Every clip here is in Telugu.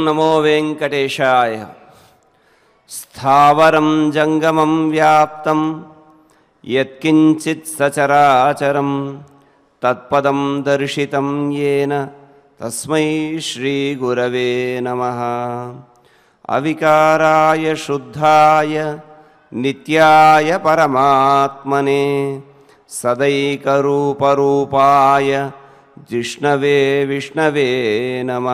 నమో వెంకటేశాయ స్థావరం జంగమం వ్యాప్తం యత్కించిత్ సచరాచరం తత్పదం దర్శితం ఏన తస్మై శ్రీగురవే నమ అవికారాయ శుద్ధాయ నిత్యాయ పరమాత్మనే సదైకరూపరూపాయ జిష్ణవే విష్ణవే నమ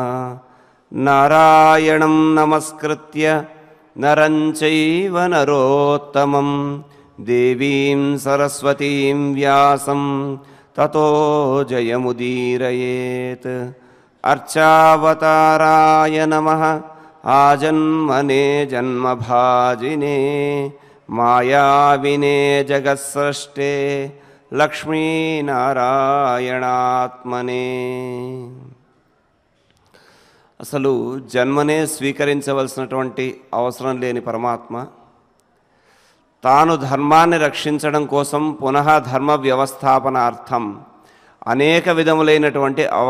నారాయణం నమస్కృత్య నరం చైవ నరోత్తమం దేవీం సరస్వతీం వ్యాసం తతో జయముదీరయేత్ అర్చావతారాయ నమ ఆజన్మనే జన్మభాజినే మాయావినే జగత్సృష్టే లక్ష్మీనారాయణాత్మనే అసలు జన్మనే స్వీకరించవలసినటువంటి అవసరం లేని పరమాత్మ తాను ధర్మాన్ని రక్షించడం కోసం పునః ధర్మ వ్యవస్థాపనార్థం అనేక విధములైనటువంటి అవ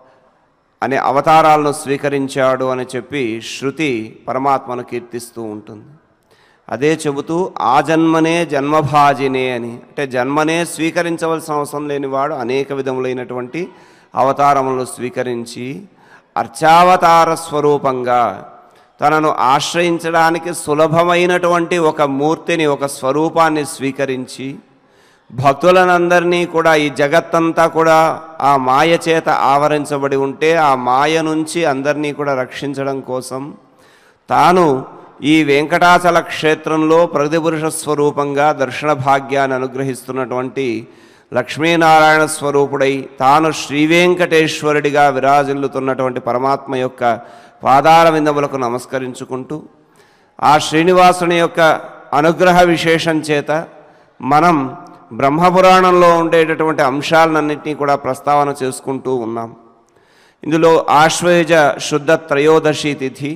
అనే అవతారాలను స్వీకరించాడు అని చెప్పి శృతి పరమాత్మను కీర్తిస్తూ ఉంటుంది అదే చెబుతూ ఆ జన్మనే జన్మభాజినే అని అంటే జన్మనే స్వీకరించవలసిన అవసరం లేనివాడు అనేక విధములైనటువంటి అవతారములను స్వీకరించి అర్చావతార స్వరూపంగా తనను ఆశ్రయించడానికి సులభమైనటువంటి ఒక మూర్తిని ఒక స్వరూపాన్ని స్వీకరించి భక్తులనందరినీ కూడా ఈ జగత్తంతా కూడా ఆ మాయ చేత ఆవరించబడి ఉంటే ఆ మాయ నుంచి అందరినీ కూడా రక్షించడం కోసం తాను ఈ వెంకటాచల క్షేత్రంలో ప్రతిపురుష స్వరూపంగా దర్శన భాగ్యాన్ని అనుగ్రహిస్తున్నటువంటి లక్ష్మీనారాయణ స్వరూపుడై తాను శ్రీవేంకటేశ్వరుడిగా విరాజిల్లుతున్నటువంటి పరమాత్మ యొక్క పాదాల విందములకు నమస్కరించుకుంటూ ఆ శ్రీనివాసుని యొక్క అనుగ్రహ విశేషం చేత మనం బ్రహ్మపురాణంలో ఉండేటటువంటి అంశాలన్నింటినీ కూడా ప్రస్తావన చేసుకుంటూ ఉన్నాం ఇందులో ఆశ్వయుజ శుద్ధ త్రయోదశి తిథి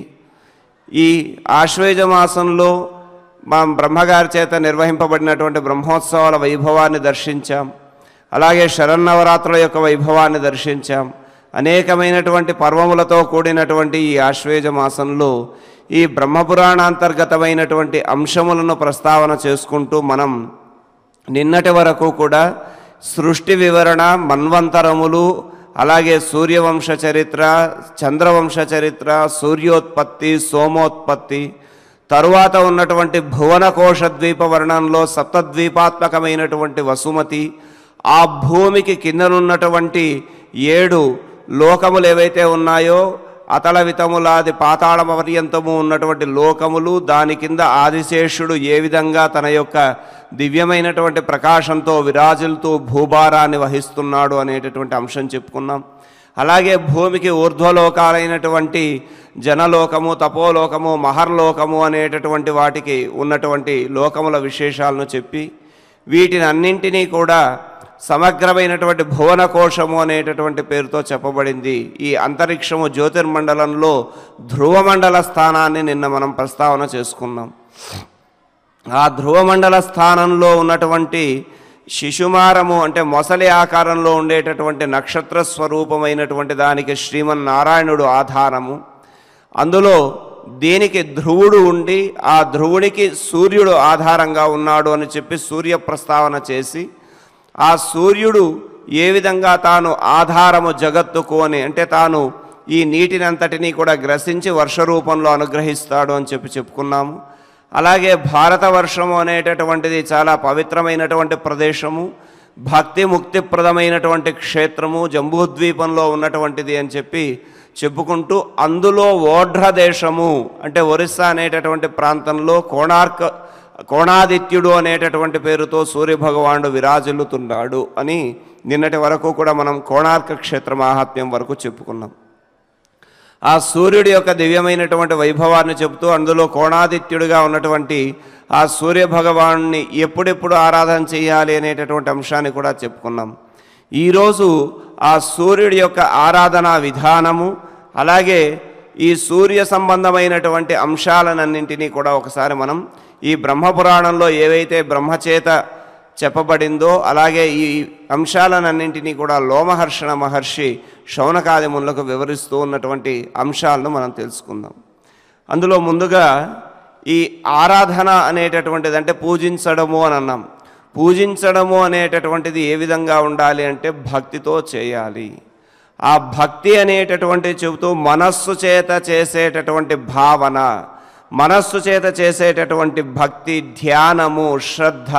ఈ ఆశ్వయుజ మాసంలో మా బ్రహ్మగారి చేత నిర్వహింపబడినటువంటి బ్రహ్మోత్సవాల వైభవాన్ని దర్శించాం అలాగే శరన్నవరాత్రుల యొక్క వైభవాన్ని దర్శించాం అనేకమైనటువంటి పర్వములతో కూడినటువంటి ఈ ఆశ్వేజ మాసంలో ఈ బ్రహ్మపురాణాంతర్గతమైనటువంటి అంశములను ప్రస్తావన చేసుకుంటూ మనం నిన్నటి వరకు కూడా సృష్టి వివరణ మన్వంతరములు అలాగే సూర్యవంశ చరిత్ర చంద్రవంశ చరిత్ర సూర్యోత్పత్తి సోమోత్పత్తి తరువాత ఉన్నటువంటి భువనకోశ ద్వీప వర్ణంలో సప్తద్వీపాత్మకమైనటువంటి వసుమతి ఆ భూమికి కిందనున్నటువంటి ఏడు లోకములు ఏవైతే ఉన్నాయో అతల వితములాది పాతాళ పర్యంతము ఉన్నటువంటి లోకములు దాని కింద ఆదిశేషుడు ఏ విధంగా తన యొక్క దివ్యమైనటువంటి ప్రకాశంతో విరాజిల్తూ భూభారాన్ని వహిస్తున్నాడు అనేటటువంటి అంశం చెప్పుకున్నాం అలాగే భూమికి ఊర్ధ్వలోకాలైనటువంటి జనలోకము తపోలోకము మహర్లోకము అనేటటువంటి వాటికి ఉన్నటువంటి లోకముల విశేషాలను చెప్పి వీటిని అన్నింటినీ కూడా సమగ్రమైనటువంటి భువన కోశము అనేటటువంటి పేరుతో చెప్పబడింది ఈ అంతరిక్షము జ్యోతిర్మండలంలో ధ్రువమండల స్థానాన్ని నిన్న మనం ప్రస్తావన చేసుకున్నాం ఆ ధ్రువమండల స్థానంలో ఉన్నటువంటి శిశుమారము అంటే మొసలి ఆకారంలో ఉండేటటువంటి నక్షత్ర స్వరూపమైనటువంటి దానికి శ్రీమన్నారాయణుడు ఆధారము అందులో దీనికి ధ్రువుడు ఉండి ఆ ధ్రువునికి సూర్యుడు ఆధారంగా ఉన్నాడు అని చెప్పి సూర్య ప్రస్తావన చేసి ఆ సూర్యుడు ఏ విధంగా తాను ఆధారము జగత్తుకు అని అంటే తాను ఈ నీటినంతటినీ కూడా గ్రసించి వర్ష రూపంలో అనుగ్రహిస్తాడు అని చెప్పి చెప్పుకున్నాము అలాగే భారతవర్షము అనేటటువంటిది చాలా పవిత్రమైనటువంటి ప్రదేశము భక్తి ముక్తిప్రదమైనటువంటి క్షేత్రము జంబూద్వీపంలో ఉన్నటువంటిది అని చెప్పి చెప్పుకుంటూ అందులో ఓఢ్ర దేశము అంటే ఒరిస్సా అనేటటువంటి ప్రాంతంలో కోణార్క కోణాదిత్యుడు అనేటటువంటి పేరుతో సూర్యభగవానుడు విరాజిల్లుతున్నాడు అని నిన్నటి వరకు కూడా మనం కోణార్క క్షేత్ర మాహాత్మ్యం వరకు చెప్పుకున్నాం ఆ సూర్యుడి యొక్క దివ్యమైనటువంటి వైభవాన్ని చెబుతూ అందులో కోణాదిత్యుడిగా ఉన్నటువంటి ఆ సూర్య భగవాన్ని ఎప్పుడెప్పుడు ఆరాధన చేయాలి అనేటటువంటి అంశాన్ని కూడా చెప్పుకున్నాం ఈరోజు ఆ సూర్యుడి యొక్క ఆరాధనా విధానము అలాగే ఈ సూర్య సంబంధమైనటువంటి అంశాలనన్నింటినీ కూడా ఒకసారి మనం ఈ బ్రహ్మపురాణంలో ఏవైతే బ్రహ్మచేత చెప్పబడిందో అలాగే ఈ అంశాలనన్నింటినీ కూడా లోమహర్షణ మహర్షి శౌనకాదిములకు వివరిస్తూ ఉన్నటువంటి అంశాలను మనం తెలుసుకుందాం అందులో ముందుగా ఈ ఆరాధన అనేటటువంటిది అంటే పూజించడము అని అన్నాం పూజించడము అనేటటువంటిది ఏ విధంగా ఉండాలి అంటే భక్తితో చేయాలి ఆ భక్తి అనేటటువంటి చెబుతూ మనస్సు చేత చేసేటటువంటి భావన మనస్సు చేత చేసేటటువంటి భక్తి ధ్యానము శ్రద్ధ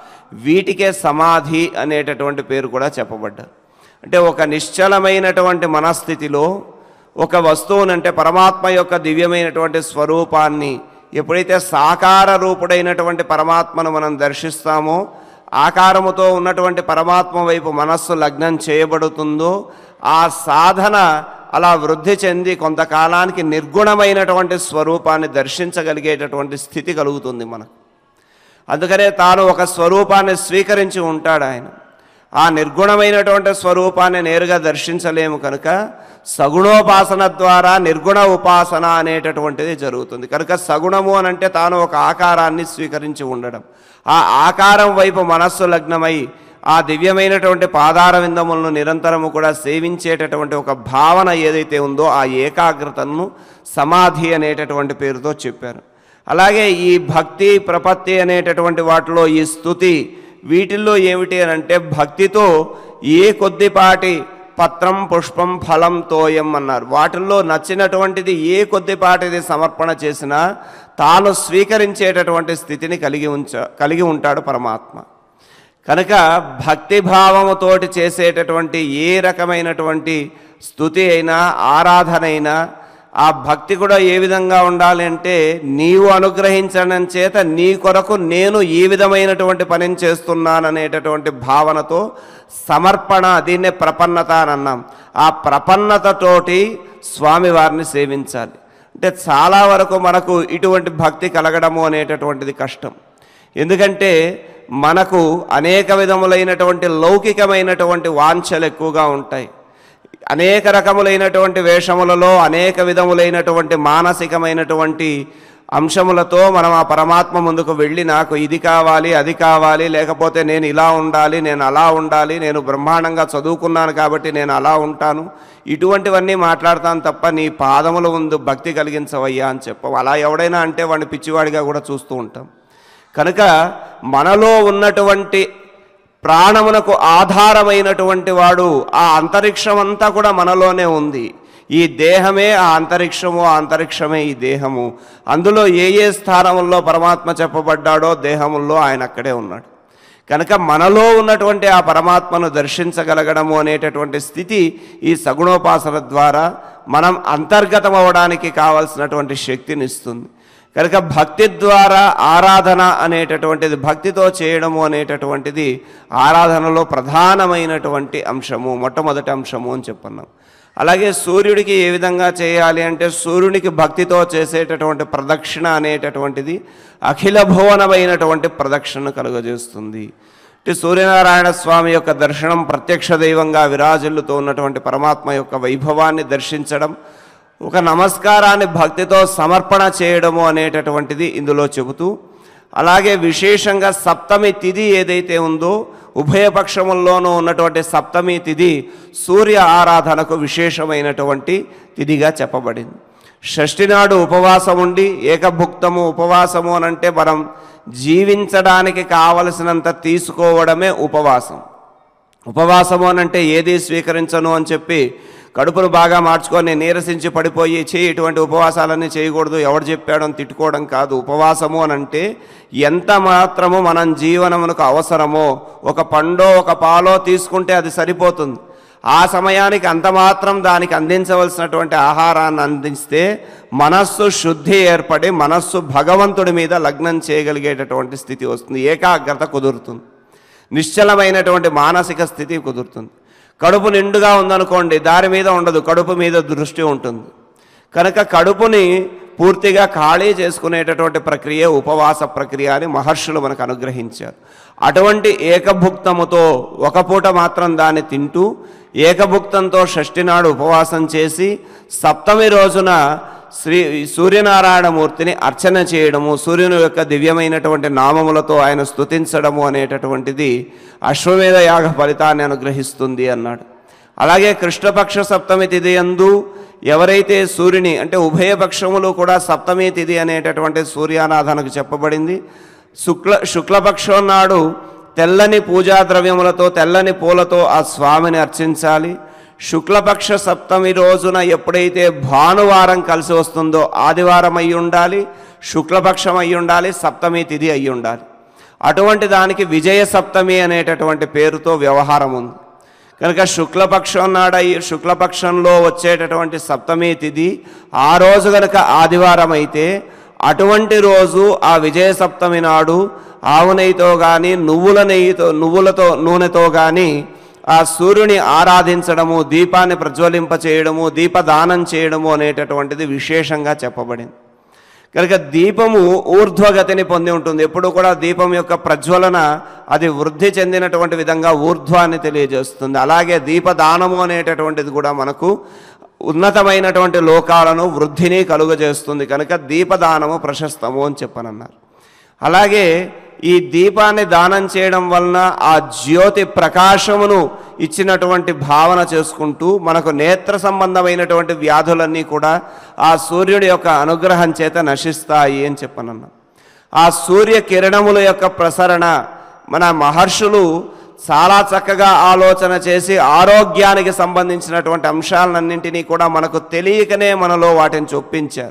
వీటికే సమాధి అనేటటువంటి పేరు కూడా చెప్పబడ్డారు అంటే ఒక నిశ్చలమైనటువంటి మనస్థితిలో ఒక వస్తువునంటే పరమాత్మ యొక్క దివ్యమైనటువంటి స్వరూపాన్ని ఎప్పుడైతే సాకార రూపుడైనటువంటి పరమాత్మను మనం దర్శిస్తామో ఆకారముతో ఉన్నటువంటి పరమాత్మ వైపు మనస్సు లగ్నం చేయబడుతుందో ఆ సాధన అలా వృద్ధి చెంది కొంతకాలానికి నిర్గుణమైనటువంటి స్వరూపాన్ని దర్శించగలిగేటటువంటి స్థితి కలుగుతుంది మనకు అందుకనే తాను ఒక స్వరూపాన్ని స్వీకరించి ఉంటాడు ఆయన ఆ నిర్గుణమైనటువంటి స్వరూపాన్ని నేరుగా దర్శించలేము కనుక సగుణోపాసన ద్వారా నిర్గుణ ఉపాసన అనేటటువంటిది జరుగుతుంది కనుక సగుణము అని అంటే తాను ఒక ఆకారాన్ని స్వీకరించి ఉండడం ఆ ఆకారం వైపు మనస్సు లగ్నమై ఆ దివ్యమైనటువంటి పాదార విందములను నిరంతరము కూడా సేవించేటటువంటి ఒక భావన ఏదైతే ఉందో ఆ ఏకాగ్రతను సమాధి అనేటటువంటి పేరుతో చెప్పారు అలాగే ఈ భక్తి ప్రపత్తి అనేటటువంటి వాటిలో ఈ స్థుతి వీటిల్లో ఏమిటి అని అంటే భక్తితో ఏ కొద్దిపాటి పత్రం పుష్పం ఫలం తోయం అన్నారు వాటిల్లో నచ్చినటువంటిది ఏ కొద్దిపాటిది సమర్పణ చేసినా తాను స్వీకరించేటటువంటి స్థితిని కలిగి ఉంచ కలిగి ఉంటాడు పరమాత్మ కనుక భక్తిభావముతోటి చేసేటటువంటి ఏ రకమైనటువంటి స్థుతి అయినా ఆరాధన అయినా ఆ భక్తి కూడా ఏ విధంగా ఉండాలి అంటే నీవు అనుగ్రహించడం చేత నీ కొరకు నేను ఈ విధమైనటువంటి పనిని చేస్తున్నాననేటటువంటి భావనతో సమర్పణ దీన్నే ప్రపన్నత అని అన్నాం ఆ ప్రపన్నతతోటి స్వామివారిని సేవించాలి అంటే చాలా వరకు మనకు ఇటువంటి భక్తి కలగడము అనేటటువంటిది కష్టం ఎందుకంటే మనకు అనేక విధములైనటువంటి లౌకికమైనటువంటి వాంఛలు ఎక్కువగా ఉంటాయి అనేక రకములైనటువంటి వేషములలో అనేక విధములైనటువంటి మానసికమైనటువంటి అంశములతో మనం ఆ పరమాత్మ ముందుకు వెళ్ళి నాకు ఇది కావాలి అది కావాలి లేకపోతే నేను ఇలా ఉండాలి నేను అలా ఉండాలి నేను బ్రహ్మాండంగా చదువుకున్నాను కాబట్టి నేను అలా ఉంటాను ఇటువంటివన్నీ మాట్లాడతాను తప్ప నీ పాదముల ముందు భక్తి కలిగించవయ్యా అని చెప్ప అలా ఎవడైనా అంటే వాడిని పిచ్చివాడిగా కూడా చూస్తూ ఉంటాం కనుక మనలో ఉన్నటువంటి ప్రాణమునకు ఆధారమైనటువంటి వాడు ఆ అంతరిక్షం అంతా కూడా మనలోనే ఉంది ఈ దేహమే ఆ అంతరిక్షము ఆ అంతరిక్షమే ఈ దేహము అందులో ఏ ఏ స్థానంలో పరమాత్మ చెప్పబడ్డాడో దేహముల్లో ఆయన అక్కడే ఉన్నాడు కనుక మనలో ఉన్నటువంటి ఆ పరమాత్మను దర్శించగలగడము అనేటటువంటి స్థితి ఈ సగుణోపాసన ద్వారా మనం అంతర్గతం అవ్వడానికి కావలసినటువంటి శక్తిని ఇస్తుంది కనుక భక్తి ద్వారా ఆరాధన అనేటటువంటిది భక్తితో చేయడము అనేటటువంటిది ఆరాధనలో ప్రధానమైనటువంటి అంశము మొట్టమొదటి అంశము అని చెప్పన్నాం అలాగే సూర్యుడికి ఏ విధంగా చేయాలి అంటే సూర్యునికి భక్తితో చేసేటటువంటి ప్రదక్షిణ అనేటటువంటిది అఖిల భువనమైనటువంటి ప్రదక్షిణ కలుగజేస్తుంది అంటే సూర్యనారాయణ స్వామి యొక్క దర్శనం ప్రత్యక్ష దైవంగా విరాజిల్లుతో ఉన్నటువంటి పరమాత్మ యొక్క వైభవాన్ని దర్శించడం ఒక నమస్కారాన్ని భక్తితో సమర్పణ చేయడము అనేటటువంటిది ఇందులో చెబుతూ అలాగే విశేషంగా సప్తమి తిథి ఏదైతే ఉందో ఉభయపక్షముల్లోనూ ఉన్నటువంటి సప్తమి తిథి సూర్య ఆరాధనకు విశేషమైనటువంటి తిథిగా చెప్పబడింది షష్ఠి నాడు ఉపవాసం ఉండి ఏకభుక్తము ఉపవాసము అని అంటే మనం జీవించడానికి కావలసినంత తీసుకోవడమే ఉపవాసం ఉపవాసము అని అంటే ఏది స్వీకరించను అని చెప్పి కడుపును బాగా మార్చుకొని నీరసించి పడిపోయి చేయి ఇటువంటి ఉపవాసాలన్నీ చేయకూడదు ఎవడు చెప్పాడు అని తిట్టుకోవడం కాదు ఉపవాసము అని అంటే ఎంత మాత్రము మనం జీవనమునకు అవసరమో ఒక పండో ఒక పాలో తీసుకుంటే అది సరిపోతుంది ఆ సమయానికి అంత మాత్రం దానికి అందించవలసినటువంటి ఆహారాన్ని అందిస్తే మనస్సు శుద్ధి ఏర్పడి మనస్సు భగవంతుడి మీద లగ్నం చేయగలిగేటటువంటి స్థితి వస్తుంది ఏకాగ్రత కుదురుతుంది నిశ్చలమైనటువంటి మానసిక స్థితి కుదురుతుంది కడుపు నిండుగా ఉందనుకోండి దారి మీద ఉండదు కడుపు మీద దృష్టి ఉంటుంది కనుక కడుపుని పూర్తిగా ఖాళీ చేసుకునేటటువంటి ప్రక్రియ ఉపవాస ప్రక్రియ అని మహర్షులు మనకు అనుగ్రహించారు అటువంటి ఏకభుక్తముతో ఒక పూట మాత్రం దాన్ని తింటూ ఏకభుక్తంతో షష్ఠి నాడు ఉపవాసం చేసి సప్తమి రోజున శ్రీ సూర్యనారాయణమూర్తిని అర్చన చేయడము సూర్యుని యొక్క దివ్యమైనటువంటి నామములతో ఆయన స్తుతించడము అనేటటువంటిది అశ్వమేధ యాగ ఫలితాన్ని అనుగ్రహిస్తుంది అన్నాడు అలాగే కృష్ణపక్ష సప్తమి తిథి యందు ఎవరైతే సూర్యుని అంటే ఉభయ పక్షములు కూడా సప్తమి తిథి అనేటటువంటి సూర్యారాధనకు చెప్పబడింది శుక్ల శుక్లపక్షం నాడు తెల్లని పూజా ద్రవ్యములతో తెల్లని పూలతో ఆ స్వామిని అర్చించాలి శుక్లపక్ష సప్తమి రోజున ఎప్పుడైతే భానువారం కలిసి వస్తుందో ఆదివారం అయి ఉండాలి శుక్లపక్షం అయి ఉండాలి సప్తమి తిథి అయి ఉండాలి అటువంటి దానికి విజయ సప్తమి అనేటటువంటి పేరుతో వ్యవహారం ఉంది కనుక శుక్లపక్షం నాడ ఈ శుక్లపక్షంలో వచ్చేటటువంటి సప్తమి తిథి ఆ రోజు గనక ఆదివారం అయితే అటువంటి రోజు ఆ విజయ సప్తమి నాడు ఆవు నెయ్యితో కానీ నువ్వుల నెయ్యితో నువ్వులతో నూనెతో కానీ ఆ సూర్యుని ఆరాధించడము దీపాన్ని ప్రజ్వలింప చేయడము దీపదానం చేయడము అనేటటువంటిది విశేషంగా చెప్పబడింది కనుక దీపము ఊర్ధ్వగతిని పొంది ఉంటుంది ఎప్పుడు కూడా దీపం యొక్క ప్రజ్వలన అది వృద్ధి చెందినటువంటి విధంగా ఊర్ధ్వాన్ని తెలియజేస్తుంది అలాగే దీపదానము అనేటటువంటిది కూడా మనకు ఉన్నతమైనటువంటి లోకాలను వృద్ధిని కలుగజేస్తుంది కనుక దీపదానము ప్రశస్తము అని చెప్పనన్నారు అలాగే ఈ దీపాన్ని దానం చేయడం వలన ఆ జ్యోతి ప్రకాశమును ఇచ్చినటువంటి భావన చేసుకుంటూ మనకు నేత్ర సంబంధమైనటువంటి వ్యాధులన్నీ కూడా ఆ సూర్యుడి యొక్క అనుగ్రహం చేత నశిస్తాయి అని చెప్పనన్నాం ఆ సూర్య కిరణముల యొక్క ప్రసరణ మన మహర్షులు చాలా చక్కగా ఆలోచన చేసి ఆరోగ్యానికి సంబంధించినటువంటి అంశాలన్నింటినీ కూడా మనకు తెలియకనే మనలో వాటిని చొప్పించారు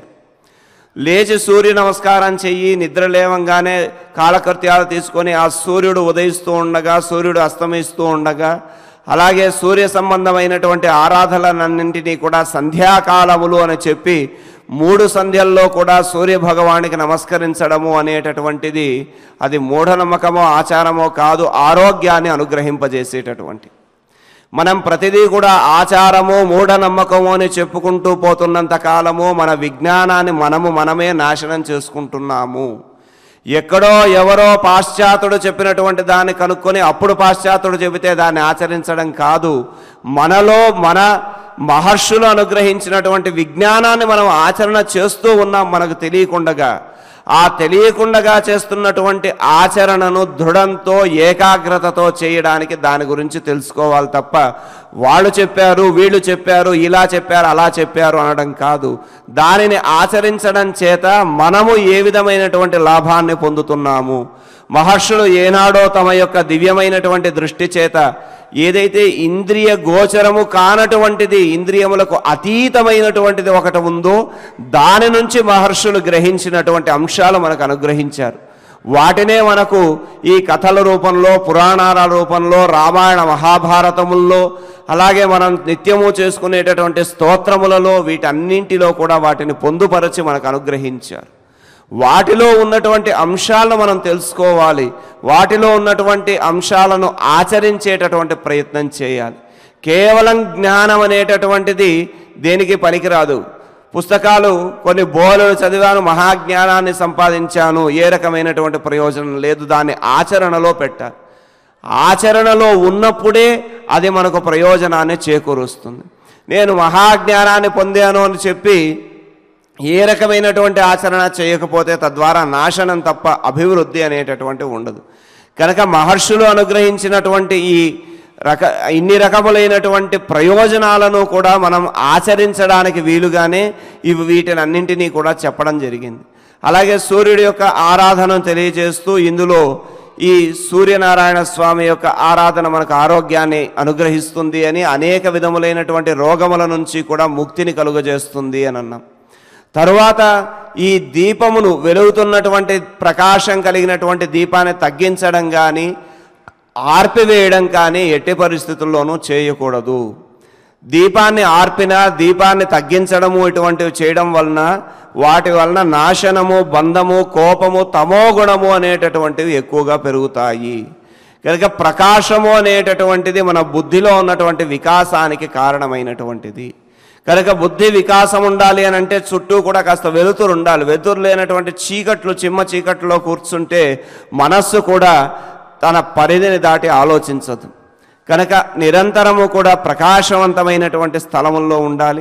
లేచి సూర్య నమస్కారం చెయ్యి నిద్ర లేవంగానే కాలకృత్యాలు తీసుకొని ఆ సూర్యుడు ఉదయిస్తూ ఉండగా సూర్యుడు అస్తమిస్తూ ఉండగా అలాగే సూర్య సంబంధమైనటువంటి ఆరాధనలన్నింటినీ కూడా సంధ్యాకాలములు అని చెప్పి మూడు సంధ్యల్లో కూడా సూర్య భగవానికి నమస్కరించడము అనేటటువంటిది అది మూఢనమ్మకమో ఆచారమో కాదు ఆరోగ్యాన్ని అనుగ్రహింపజేసేటటువంటి మనం ప్రతిదీ కూడా ఆచారము మూఢనమ్మకము అని చెప్పుకుంటూ పోతున్నంత కాలము మన విజ్ఞానాన్ని మనము మనమే నాశనం చేసుకుంటున్నాము ఎక్కడో ఎవరో పాశ్చాత్యుడు చెప్పినటువంటి దాన్ని కనుక్కొని అప్పుడు పాశ్చాత్యుడు చెబితే దాన్ని ఆచరించడం కాదు మనలో మన మహర్షులు అనుగ్రహించినటువంటి విజ్ఞానాన్ని మనం ఆచరణ చేస్తూ ఉన్నాం మనకు తెలియకుండగా ఆ తెలియకుండగా చేస్తున్నటువంటి ఆచరణను దృఢంతో ఏకాగ్రతతో చేయడానికి దాని గురించి తెలుసుకోవాలి తప్ప వాళ్ళు చెప్పారు వీళ్ళు చెప్పారు ఇలా చెప్పారు అలా చెప్పారు అనడం కాదు దానిని ఆచరించడం చేత మనము ఏ విధమైనటువంటి లాభాన్ని పొందుతున్నాము మహర్షులు ఏనాడో తమ యొక్క దివ్యమైనటువంటి దృష్టి చేత ఏదైతే ఇంద్రియ గోచరము కానటువంటిది ఇంద్రియములకు అతీతమైనటువంటిది ఒకటి ఉందో దాని నుంచి మహర్షులు గ్రహించినటువంటి అంశాలు మనకు అనుగ్రహించారు వాటినే మనకు ఈ కథల రూపంలో పురాణాల రూపంలో రామాయణ మహాభారతముల్లో అలాగే మనం నిత్యము చేసుకునేటటువంటి స్తోత్రములలో వీటన్నింటిలో కూడా వాటిని పొందుపరచి మనకు అనుగ్రహించారు వాటిలో ఉన్నటువంటి అంశాలను మనం తెలుసుకోవాలి వాటిలో ఉన్నటువంటి అంశాలను ఆచరించేటటువంటి ప్రయత్నం చేయాలి కేవలం జ్ఞానం అనేటటువంటిది దేనికి పనికిరాదు పుస్తకాలు కొన్ని బోధలు చదివాను మహాజ్ఞానాన్ని సంపాదించాను ఏ రకమైనటువంటి ప్రయోజనం లేదు దాన్ని ఆచరణలో పెట్టాలి ఆచరణలో ఉన్నప్పుడే అది మనకు ప్రయోజనాన్ని చేకూరుస్తుంది నేను మహాజ్ఞానాన్ని పొందాను అని చెప్పి ఏ రకమైనటువంటి ఆచరణ చేయకపోతే తద్వారా నాశనం తప్ప అభివృద్ధి అనేటటువంటి ఉండదు కనుక మహర్షులు అనుగ్రహించినటువంటి ఈ రక ఇన్ని రకములైనటువంటి ప్రయోజనాలను కూడా మనం ఆచరించడానికి వీలుగానే ఇవి వీటిని అన్నింటినీ కూడా చెప్పడం జరిగింది అలాగే సూర్యుడి యొక్క ఆరాధనను తెలియజేస్తూ ఇందులో ఈ సూర్యనారాయణ స్వామి యొక్క ఆరాధన మనకు ఆరోగ్యాన్ని అనుగ్రహిస్తుంది అని అనేక విధములైనటువంటి రోగముల నుంచి కూడా ముక్తిని కలుగజేస్తుంది అని అన్నాం తరువాత ఈ దీపమును వెలుగుతున్నటువంటి ప్రకాశం కలిగినటువంటి దీపాన్ని తగ్గించడం కానీ ఆర్పివేయడం కానీ ఎట్టి పరిస్థితుల్లోనూ చేయకూడదు దీపాన్ని ఆర్పిన దీపాన్ని తగ్గించడము ఇటువంటివి చేయడం వలన వాటి వలన నాశనము బంధము కోపము తమో గుణము అనేటటువంటివి ఎక్కువగా పెరుగుతాయి కనుక ప్రకాశము అనేటటువంటిది మన బుద్ధిలో ఉన్నటువంటి వికాసానికి కారణమైనటువంటిది కనుక బుద్ధి వికాసం ఉండాలి అని అంటే చుట్టూ కూడా కాస్త వెలుతురు ఉండాలి వెలుతురు లేనటువంటి చీకట్లు చిమ్మ చీకట్లో కూర్చుంటే మనస్సు కూడా తన పరిధిని దాటి ఆలోచించదు కనుక నిరంతరము కూడా ప్రకాశవంతమైనటువంటి స్థలముల్లో ఉండాలి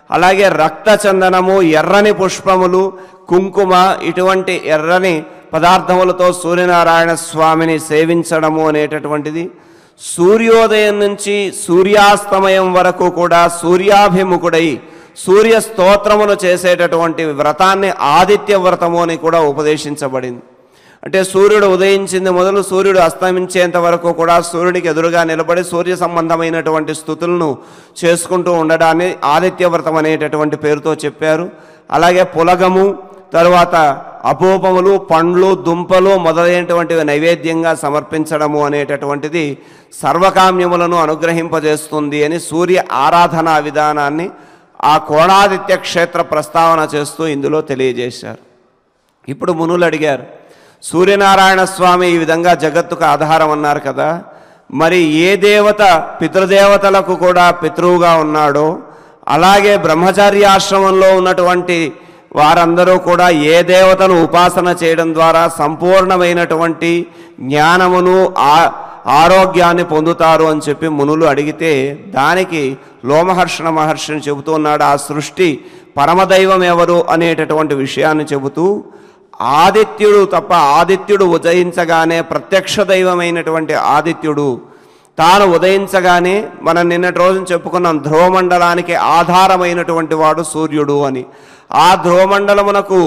అలాగే రక్త చందనము ఎర్రని పుష్పములు కుంకుమ ఇటువంటి ఎర్రని పదార్థములతో సూర్యనారాయణ స్వామిని సేవించడము అనేటటువంటిది సూర్యోదయం నుంచి సూర్యాస్తమయం వరకు కూడా సూర్యాభిముఖుడై సూర్య స్తోత్రమును చేసేటటువంటి వ్రతాన్ని ఆదిత్య వ్రతము అని కూడా ఉపదేశించబడింది అంటే సూర్యుడు ఉదయించింది మొదలు సూర్యుడు అస్తమించేంత వరకు కూడా సూర్యుడికి ఎదురుగా నిలబడి సూర్య సంబంధమైనటువంటి స్థుతులను చేసుకుంటూ ఉండడాన్ని ఆదిత్య వ్రతం అనేటటువంటి పేరుతో చెప్పారు అలాగే పులగము తరువాత అపూపములు పండ్లు దుంపలు మొదలైనటువంటివి నైవేద్యంగా సమర్పించడము అనేటటువంటిది సర్వకామ్యములను అనుగ్రహింపజేస్తుంది అని సూర్య ఆరాధనా విధానాన్ని ఆ కోణాదిత్య క్షేత్ర ప్రస్తావన చేస్తూ ఇందులో తెలియజేశారు ఇప్పుడు మునులు అడిగారు సూర్యనారాయణ స్వామి ఈ విధంగా జగత్తుకు ఆధారం అన్నారు కదా మరి ఏ దేవత పితృదేవతలకు కూడా పితృవుగా ఉన్నాడో అలాగే బ్రహ్మచర్యాశ్రమంలో ఉన్నటువంటి వారందరూ కూడా ఏ దేవతను ఉపాసన చేయడం ద్వారా సంపూర్ణమైనటువంటి జ్ఞానమును ఆ ఆరోగ్యాన్ని పొందుతారు అని చెప్పి మునులు అడిగితే దానికి లోమహర్షణ మహర్షిని చెబుతూ ఉన్నాడు ఆ సృష్టి పరమదైవం ఎవరు అనేటటువంటి విషయాన్ని చెబుతూ ఆదిత్యుడు తప్ప ఆదిత్యుడు ఉదయించగానే ప్రత్యక్ష దైవమైనటువంటి ఆదిత్యుడు తాను ఉదయించగానే మనం నిన్నటి రోజున చెప్పుకున్నాం ధ్రువమండలానికి ఆధారమైనటువంటి వాడు సూర్యుడు అని ఆ ధ్రువమండలమునకు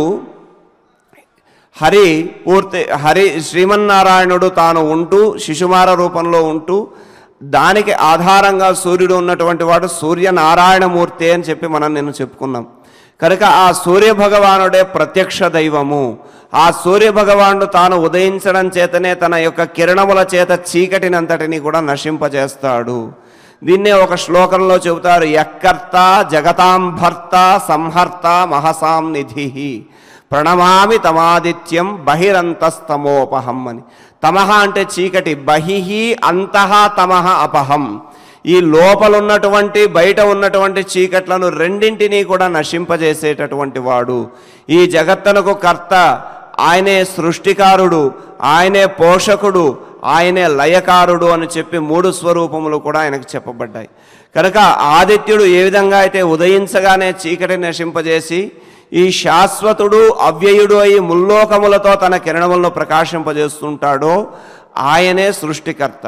హరి పూర్తి హరి శ్రీమన్నారాయణుడు తాను ఉంటూ శిశుమార రూపంలో ఉంటూ దానికి ఆధారంగా సూర్యుడు ఉన్నటువంటి వాడు సూర్యనారాయణమూర్తి అని చెప్పి మనం నిన్ను చెప్పుకున్నాం కనుక ఆ సూర్య భగవానుడే ప్రత్యక్ష దైవము ఆ సూర్య భగవానుడు తాను ఉదయించడం చేతనే తన యొక్క కిరణముల చేత చీకటినంతటిని కూడా నశింపజేస్తాడు దీన్నే ఒక శ్లోకంలో చెబుతారు యక్కర్త జగతాం భర్త సంహర్త మహసాం నిధి ప్రణమామి తమాదిత్యం బహిరంతస్తమోపహం అని తమహ అంటే చీకటి బహిహి అంతః తమహ అపహం ఈ లోపలున్నటువంటి బయట ఉన్నటువంటి చీకట్లను రెండింటినీ కూడా నశింపజేసేటటువంటి వాడు ఈ జగత్తనకు కర్త ఆయనే సృష్టికారుడు ఆయనే పోషకుడు ఆయనే లయకారుడు అని చెప్పి మూడు స్వరూపములు కూడా ఆయనకు చెప్పబడ్డాయి కనుక ఆదిత్యుడు ఏ విధంగా అయితే ఉదయించగానే చీకటి నశింపజేసి ఈ శాశ్వతుడు అవ్యయుడు అయి ముల్లోకములతో తన కిరణములను ప్రకాశింపజేస్తుంటాడో ఆయనే సృష్టికర్త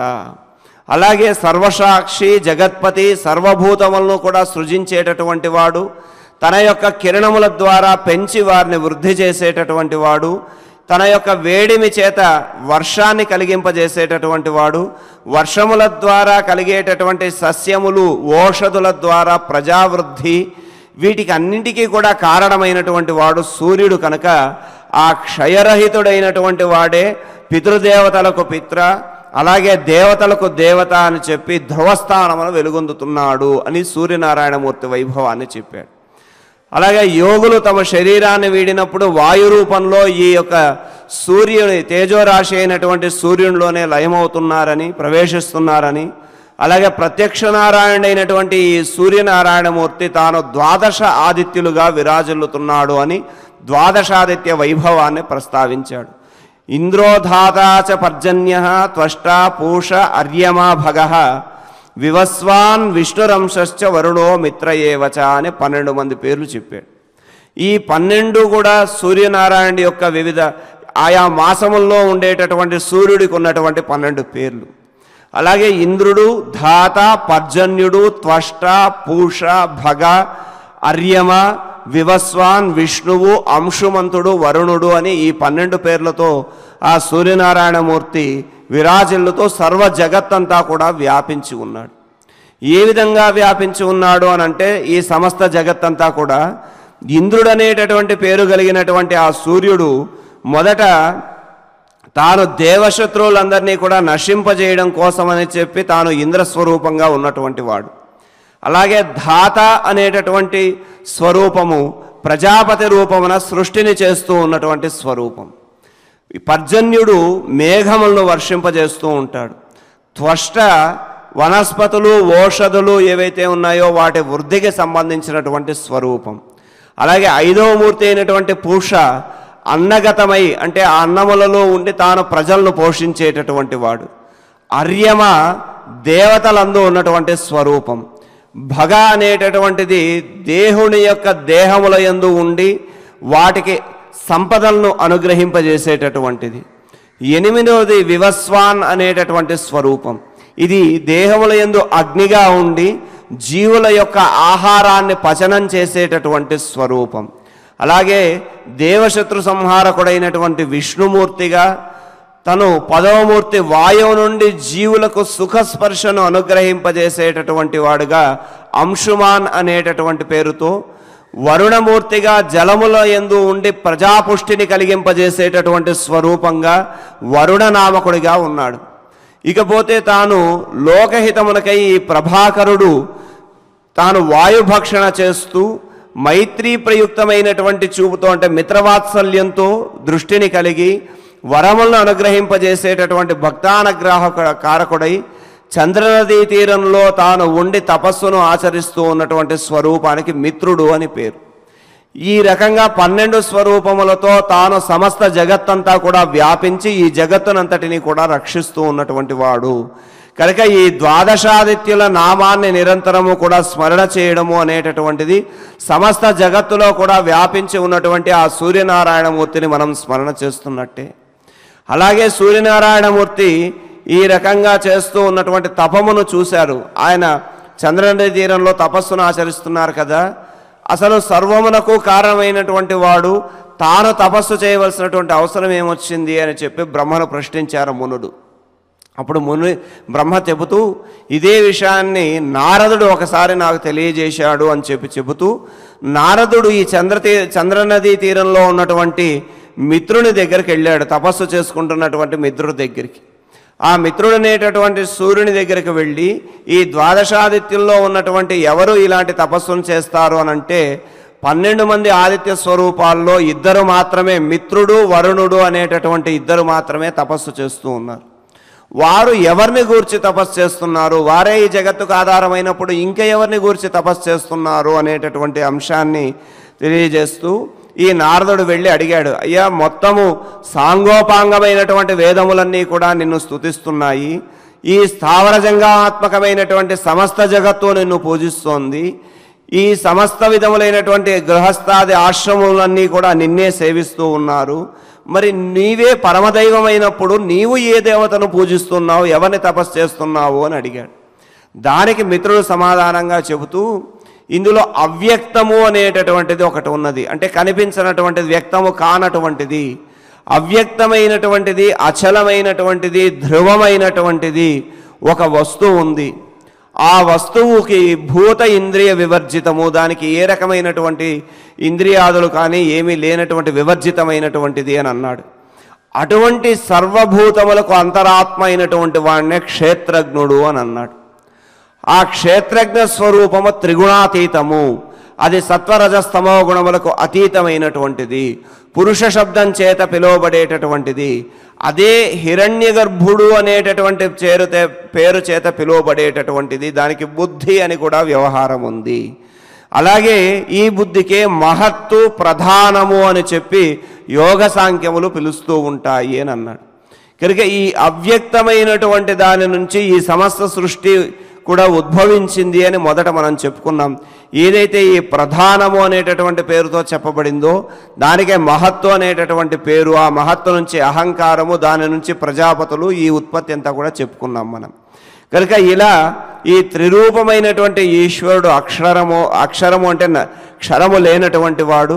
అలాగే సర్వసాక్షి జగత్పతి సర్వభూతములను కూడా సృజించేటటువంటి వాడు తన యొక్క కిరణముల ద్వారా పెంచి వారిని వృద్ధి చేసేటటువంటి వాడు తన యొక్క వేడిమి చేత వర్షాన్ని కలిగింపజేసేటటువంటి వాడు వర్షముల ద్వారా కలిగేటటువంటి సస్యములు ఓషధుల ద్వారా ప్రజావృద్ధి వీటికి అన్నింటికీ కూడా కారణమైనటువంటి వాడు సూర్యుడు కనుక ఆ క్షయరహితుడైనటువంటి వాడే పితృదేవతలకు పిత్ర అలాగే దేవతలకు దేవత అని చెప్పి ధ్రువస్థానమును వెలుగొందుతున్నాడు అని సూర్యనారాయణమూర్తి వైభవాన్ని చెప్పాడు అలాగే యోగులు తమ శరీరాన్ని వీడినప్పుడు వాయు రూపంలో ఈ యొక్క సూర్యుని తేజోరాశి అయినటువంటి సూర్యునిలోనే లయమవుతున్నారని ప్రవేశిస్తున్నారని అలాగే ప్రత్యక్ష నారాయణుడైనటువంటి ఈ సూర్యనారాయణమూర్తి తాను ద్వాదశ ఆదిత్యులుగా విరాజిల్లుతున్నాడు అని ద్వాదశాదిత్య వైభవాన్ని ప్రస్తావించాడు ఇంద్రోధాతాచ పర్జన్య త్వష్ట పూష అర్యమా భగ వివస్వాన్ విష్ణురంశశ్చ వరుణో మిత్రయేవచ అని పన్నెండు మంది పేర్లు చెప్పాడు ఈ పన్నెండు కూడా సూర్యనారాయణ యొక్క వివిధ ఆయా మాసముల్లో ఉండేటటువంటి సూర్యుడికి ఉన్నటువంటి పన్నెండు పేర్లు అలాగే ఇంద్రుడు ధాత పర్జన్యుడు త్వష్ట పూష భగ అర్యమ వివస్వాన్ విష్ణువు అంశుమంతుడు వరుణుడు అని ఈ పన్నెండు పేర్లతో ఆ సూర్యనారాయణమూర్తి విరాజిల్లుతో సర్వ జగత్తంతా కూడా వ్యాపించి ఉన్నాడు ఏ విధంగా వ్యాపించి ఉన్నాడు అని అంటే ఈ సమస్త జగత్తంతా కూడా ఇంద్రుడు అనేటటువంటి పేరు కలిగినటువంటి ఆ సూర్యుడు మొదట తాను దేవశత్రువులందరినీ కూడా నశింపజేయడం కోసమని చెప్పి తాను ఇంద్రస్వరూపంగా ఉన్నటువంటి వాడు అలాగే ధాత అనేటటువంటి స్వరూపము ప్రజాపతి రూపమున సృష్టిని చేస్తూ ఉన్నటువంటి స్వరూపం ఈ పర్జన్యుడు మేఘములను వర్షింపజేస్తూ ఉంటాడు త్వష్ట వనస్పతులు ఓషధులు ఏవైతే ఉన్నాయో వాటి వృద్ధికి సంబంధించినటువంటి స్వరూపం అలాగే ఐదవ మూర్తి అయినటువంటి పూష అన్నగతమై అంటే ఆ అన్నములలో ఉండి తాను ప్రజలను పోషించేటటువంటి వాడు అర్యమ దేవతలందు ఉన్నటువంటి స్వరూపం భగ అనేటటువంటిది దేవుని యొక్క దేహముల యందు ఉండి వాటికి సంపదలను అనుగ్రహింపజేసేటటువంటిది ఎనిమిదవది వివస్వాన్ అనేటటువంటి స్వరూపం ఇది దేహముల యందు అగ్నిగా ఉండి జీవుల యొక్క ఆహారాన్ని పచనం చేసేటటువంటి స్వరూపం అలాగే దేవశత్రు సంహారకుడైనటువంటి విష్ణుమూర్తిగా తను పదవమూర్తి వాయువు నుండి జీవులకు సుఖస్పర్శను అనుగ్రహింపజేసేటటువంటి వాడుగా అంశుమాన్ అనేటటువంటి పేరుతో వరుణమూర్తిగా జలముల ఎందు ఉండి ప్రజాపుష్టిని కలిగింపజేసేటటువంటి స్వరూపంగా వరుణనామకుడిగా ఉన్నాడు ఇకపోతే తాను లోకహితమునకై ఈ ప్రభాకరుడు తాను వాయుభక్షణ చేస్తూ మైత్రీ ప్రయుక్తమైనటువంటి చూపుతో అంటే మిత్రవాత్సల్యంతో దృష్టిని కలిగి వరములను అనుగ్రహింపజేసేటటువంటి భక్తానుగ్రహ కారకుడై చంద్రనదీ తీరంలో తాను ఉండి తపస్సును ఆచరిస్తూ ఉన్నటువంటి స్వరూపానికి మిత్రుడు అని పేరు ఈ రకంగా పన్నెండు స్వరూపములతో తాను సమస్త జగత్తంతా కూడా వ్యాపించి ఈ జగత్తునంతటిని కూడా రక్షిస్తూ ఉన్నటువంటి వాడు కనుక ఈ ద్వాదశాదిత్యుల నామాన్ని నిరంతరము కూడా స్మరణ చేయడము అనేటటువంటిది సమస్త జగత్తులో కూడా వ్యాపించి ఉన్నటువంటి ఆ సూర్యనారాయణమూర్తిని మనం స్మరణ చేస్తున్నట్టే అలాగే సూర్యనారాయణమూర్తి ఈ రకంగా చేస్తూ ఉన్నటువంటి తపమును చూశారు ఆయన చంద్రనది తీరంలో తపస్సును ఆచరిస్తున్నారు కదా అసలు సర్వమునకు కారణమైనటువంటి వాడు తాను తపస్సు చేయవలసినటువంటి అవసరం ఏమొచ్చింది అని చెప్పి బ్రహ్మను ప్రశ్నించారు మునుడు అప్పుడు ముని బ్రహ్మ చెబుతూ ఇదే విషయాన్ని నారదుడు ఒకసారి నాకు తెలియజేశాడు అని చెప్పి చెబుతూ నారదుడు ఈ చంద్రతీ చంద్రనదీ తీరంలో ఉన్నటువంటి మిత్రుని దగ్గరికి వెళ్ళాడు తపస్సు చేసుకుంటున్నటువంటి మిత్రుడి దగ్గరికి ఆ మిత్రుడు అనేటటువంటి సూర్యుని దగ్గరికి వెళ్ళి ఈ ద్వాదశాదిత్యుల్లో ఉన్నటువంటి ఎవరు ఇలాంటి తపస్సును చేస్తారు అని అంటే పన్నెండు మంది ఆదిత్య స్వరూపాల్లో ఇద్దరు మాత్రమే మిత్రుడు వరుణుడు అనేటటువంటి ఇద్దరు మాత్రమే తపస్సు చేస్తూ ఉన్నారు వారు ఎవరిని గూర్చి తపస్సు చేస్తున్నారు వారే ఈ జగత్తుకు ఆధారమైనప్పుడు ఇంకా ఎవరిని గూర్చి తపస్సు చేస్తున్నారు అనేటటువంటి అంశాన్ని తెలియజేస్తూ ఈ నారదుడు వెళ్ళి అడిగాడు అయ్యా మొత్తము సాంగోపాంగమైనటువంటి వేదములన్నీ కూడా నిన్ను స్తుతిస్తున్నాయి ఈ స్థావరజంగాత్మకమైనటువంటి సమస్త జగత్తు నిన్ను పూజిస్తోంది ఈ సమస్త విధములైనటువంటి గృహస్థాది ఆశ్రములన్నీ కూడా నిన్నే సేవిస్తూ ఉన్నారు మరి నీవే పరమదైవమైనప్పుడు నీవు ఏ దేవతను పూజిస్తున్నావు ఎవరిని తపస్సు చేస్తున్నావు అని అడిగాడు దానికి మిత్రుడు సమాధానంగా చెబుతూ ఇందులో అవ్యక్తము అనేటటువంటిది ఒకటి ఉన్నది అంటే కనిపించినటువంటిది వ్యక్తము కానటువంటిది అవ్యక్తమైనటువంటిది అచలమైనటువంటిది ధ్రువమైనటువంటిది ఒక వస్తువు ఉంది ఆ వస్తువుకి భూత ఇంద్రియ వివర్జితము దానికి ఏ రకమైనటువంటి ఇంద్రియాదులు కానీ ఏమీ లేనటువంటి వివర్జితమైనటువంటిది అని అన్నాడు అటువంటి సర్వభూతములకు అంతరాత్మ అయినటువంటి వాడినే క్షేత్రజ్ఞుడు అని అన్నాడు ఆ క్షేత్రజ్ఞ స్వరూపము త్రిగుణాతీతము అది సత్వరజస్తమో గుణములకు అతీతమైనటువంటిది పురుష శబ్దం చేత పిలువబడేటటువంటిది అదే హిరణ్య గర్భుడు అనేటటువంటి చేరుతే పేరు చేత పిలువబడేటటువంటిది దానికి బుద్ధి అని కూడా వ్యవహారం ఉంది అలాగే ఈ బుద్ధికే మహత్తు ప్రధానము అని చెప్పి యోగ సాంఖ్యములు పిలుస్తూ ఉంటాయి అని అన్నాడు కనుక ఈ అవ్యక్తమైనటువంటి దాని నుంచి ఈ సమస్త సృష్టి కూడా ఉద్భవించింది అని మొదట మనం చెప్పుకున్నాం ఏదైతే ఈ ప్రధానము అనేటటువంటి పేరుతో చెప్పబడిందో దానికే మహత్తు అనేటటువంటి పేరు ఆ మహత్తు నుంచి అహంకారము దాని నుంచి ప్రజాపతులు ఈ ఉత్పత్తి అంతా కూడా చెప్పుకున్నాం మనం కనుక ఇలా ఈ త్రిరూపమైనటువంటి ఈశ్వరుడు అక్షరము అక్షరము అంటే న- క్షరము లేనటువంటి వాడు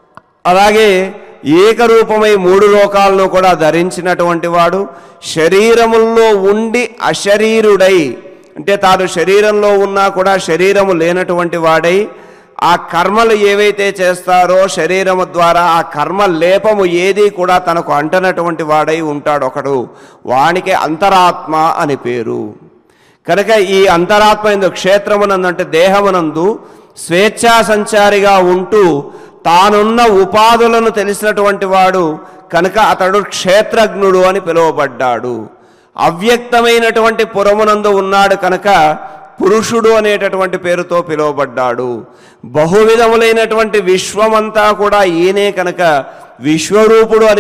అలాగే ఏకరూపమై మూడు లోకాలను కూడా ధరించినటువంటి వాడు శరీరముల్లో ఉండి అశరీరుడై అంటే తాను శరీరంలో ఉన్నా కూడా శరీరము లేనటువంటి వాడై ఆ కర్మలు ఏవైతే చేస్తారో శరీరము ద్వారా ఆ కర్మ లేపము ఏది కూడా తనకు అంటనటువంటి వాడై ఉంటాడు ఒకడు వానికి అంతరాత్మ అని పేరు కనుక ఈ అంతరాత్మ ఎందు క్షేత్రమునందు అంటే దేహమునందు స్వేచ్ఛా సంచారిగా ఉంటూ తానున్న ఉపాధులను తెలిసినటువంటి వాడు కనుక అతడు క్షేత్రజ్ఞుడు అని పిలువబడ్డాడు అవ్యక్తమైనటువంటి పురమునందు ఉన్నాడు కనుక పురుషుడు అనేటటువంటి పేరుతో పిలువబడ్డాడు బహువిధములైనటువంటి విశ్వమంతా కూడా ఈయనే కనుక విశ్వరూపుడు అని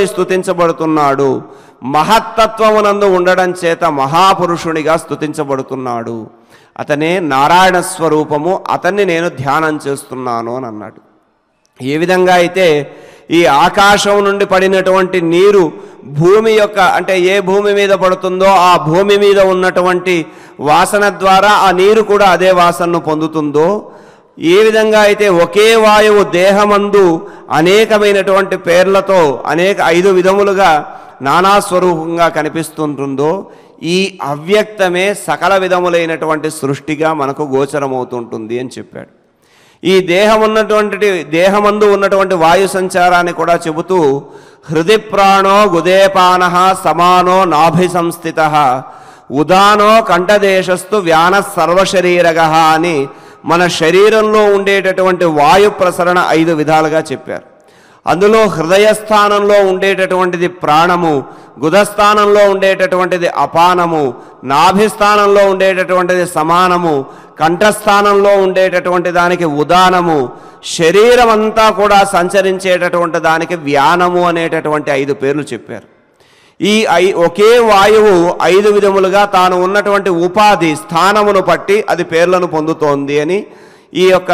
స్తుతించబడుతున్నాడు మహత్తత్వమునందు ఉండడం చేత మహాపురుషునిగా స్తుతించబడుతున్నాడు అతనే నారాయణ స్వరూపము అతన్ని నేను ధ్యానం చేస్తున్నాను అని అన్నాడు ఏ విధంగా అయితే ఈ ఆకాశం నుండి పడినటువంటి నీరు భూమి యొక్క అంటే ఏ భూమి మీద పడుతుందో ఆ భూమి మీద ఉన్నటువంటి వాసన ద్వారా ఆ నీరు కూడా అదే వాసనను పొందుతుందో ఏ విధంగా అయితే ఒకే వాయువు దేహమందు అనేకమైనటువంటి పేర్లతో అనేక ఐదు విధములుగా నానా స్వరూపంగా కనిపిస్తుంటుందో ఈ అవ్యక్తమే సకల విధములైనటువంటి సృష్టిగా మనకు గోచరమవుతుంటుంది అని చెప్పాడు ఈ దేహం ఉన్నటువంటి దేహమందు ఉన్నటువంటి వాయు సంచారాన్ని కూడా చెబుతూ హృది ప్రాణో గుదేపాన సమానో నాభి సంస్థిత ఉదానో కంఠదేశస్థు వ్యాన సర్వశరీరగ అని మన శరీరంలో ఉండేటటువంటి వాయు ప్రసరణ ఐదు విధాలుగా చెప్పారు అందులో హృదయస్థానంలో ఉండేటటువంటిది ప్రాణము గుదస్థానంలో ఉండేటటువంటిది అపానము నాభిస్థానంలో ఉండేటటువంటిది సమానము కంఠస్థానంలో ఉండేటటువంటి దానికి ఉదానము శరీరం అంతా కూడా సంచరించేటటువంటి దానికి వ్యానము అనేటటువంటి ఐదు పేర్లు చెప్పారు ఈ ఐ ఒకే వాయువు ఐదు విధములుగా తాను ఉన్నటువంటి ఉపాధి స్థానమును బట్టి అది పేర్లను పొందుతోంది అని ఈ యొక్క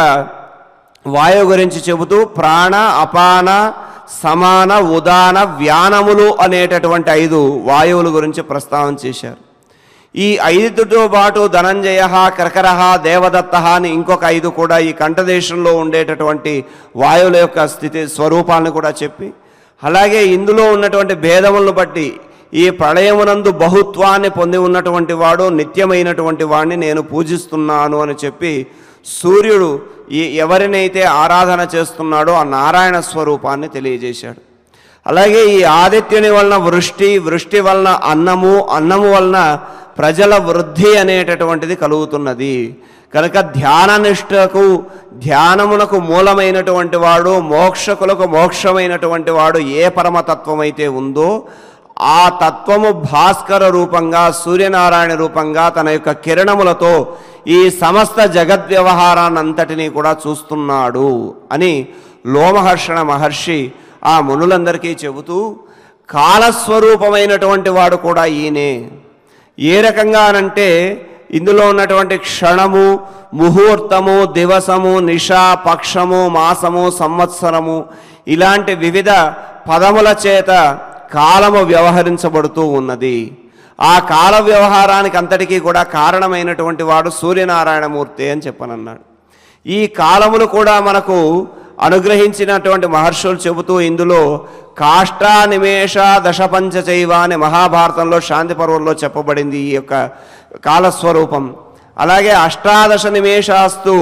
వాయువు గురించి చెబుతూ ప్రాణ అపాన సమాన ఉదాన వ్యానములు అనేటటువంటి ఐదు వాయువుల గురించి ప్రస్తావన చేశారు ఈ ఐదుతో పాటు ధనంజయ కర్కరహ దేవదత్త అని ఇంకొక ఐదు కూడా ఈ కంఠదేశంలో ఉండేటటువంటి వాయువుల యొక్క స్థితి స్వరూపాలను కూడా చెప్పి అలాగే ఇందులో ఉన్నటువంటి భేదములను బట్టి ఈ ప్రళయమునందు బహుత్వాన్ని పొంది ఉన్నటువంటి వాడు నిత్యమైనటువంటి వాడిని నేను పూజిస్తున్నాను అని చెప్పి సూర్యుడు ఈ ఎవరినైతే ఆరాధన చేస్తున్నాడో ఆ నారాయణ స్వరూపాన్ని తెలియజేశాడు అలాగే ఈ ఆదిత్యుని వలన వృష్టి వృష్టి వలన అన్నము అన్నము వలన ప్రజల వృద్ధి అనేటటువంటిది కలుగుతున్నది కనుక ధ్యాన నిష్ఠకు ధ్యానమునకు మూలమైనటువంటి వాడు మోక్షకులకు మోక్షమైనటువంటి వాడు ఏ పరమతత్వం అయితే ఉందో ఆ తత్వము భాస్కర రూపంగా సూర్యనారాయణ రూపంగా తన యొక్క కిరణములతో ఈ సమస్త జగద్వ్యవహారాన్నంతటినీ కూడా చూస్తున్నాడు అని లోమహర్షణ మహర్షి ఆ మునులందరికీ చెబుతూ కాలస్వరూపమైనటువంటి వాడు కూడా ఈయనే ఏ రకంగా అనంటే ఇందులో ఉన్నటువంటి క్షణము ముహూర్తము దివసము నిష పక్షము మాసము సంవత్సరము ఇలాంటి వివిధ పదముల చేత కాలము వ్యవహరించబడుతూ ఉన్నది ఆ కాల వ్యవహారానికి అంతటికీ కూడా కారణమైనటువంటి వాడు సూర్యనారాయణమూర్తి అని చెప్పనన్నాడు ఈ కాలములు కూడా మనకు అనుగ్రహించినటువంటి మహర్షులు చెబుతూ ఇందులో కాష్ట నిమేష దశపంచ చైవ అని మహాభారతంలో శాంతి పర్వంలో చెప్పబడింది ఈ యొక్క కాలస్వరూపం అలాగే అష్టాదశ నిమేషాస్తు